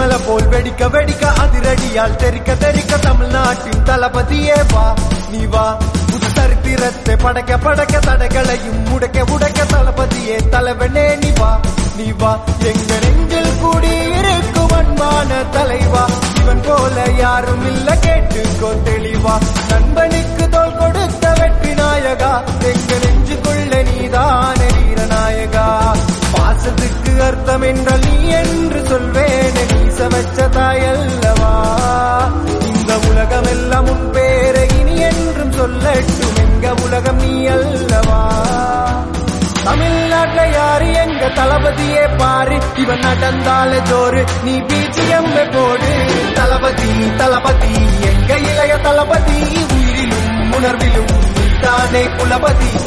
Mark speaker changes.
Speaker 1: மின்னல போல் வெடிக்க வெடிக்க அதிரடியால் தெறிக்க தெறிக்க தமிழ்நாட்டின் தளபதியே வா நீ வா புது சரித்திரத்தை படைக்க படைக்க தடைகளையும் உடைக்க உடைக்க தளபதியே தலைவனே நீ வா நீ வா எங்க நெஞ்சில் கூடி இருக்கும் அன்பான தலைவா இவன் போல யாரும் இல்ல கேட்டுக்கோ தெளிவா நண்பனுக்கு தோல் கொடுத்த வெற்றி நாயகா எங்க நெஞ்சுக்குள்ள நீதான வீரநாயகா பாசத்துக்கு அர்த்தம் என்றால் நீ என்று சொல்வேன் நீச வச்ச தாயல்லவா இந்த உலகம் எல்லாம் உன் பேரை இனி என்றும் சொல்லட்டும் எங்க உலகம் நீ அல்லவா தமிழ்நாட்டுல யாரு எங்க தளபதியே பாரு இவன் நடந்தால ஜோறு நீ பிஜிஎம் போடு தளபதி தளபதி எங்க இளைய தளபதி உயிரிலும் உணர்விலும் நீதானே குலபதி